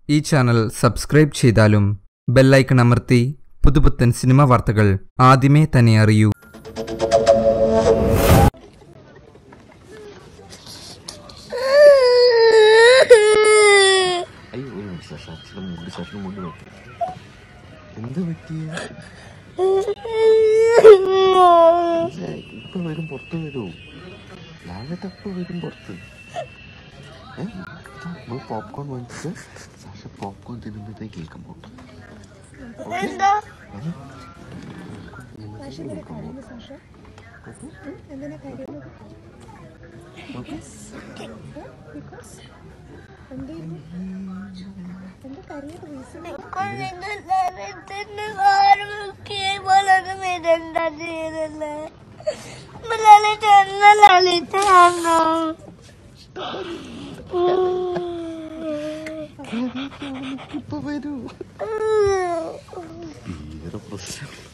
ഈ channel subscribe ചെയ്താലും bell icon അമർത്തി പുതുപുത്തൻ സിനിമ വാർത്തകൾ ആദ്യമേ തന്നെ അറിയൂ അയ്യോ ഒരു നിമിഷം ഷർട്ടിന് മുണ്ട് ഷർട്ടിന് മുണ്ട് നോക്കി എന്താ പറ്റിയ ഇപ്പൊ വരും പുറത്ത് വരൂ ലാലട്ട് എപ്പോ വരും പുറത്ത് ഏ നമ്മൾ പോപ്കോൺ വാങ്ങിച്ചിട്ട് സാഷ പോപ്കോൺ തിന്നുമ്പോഴത്തേക്ക് കേൾക്കാൻ പോകും ഇപ്പൊ വരൂ തീരെ പ്രശ്നം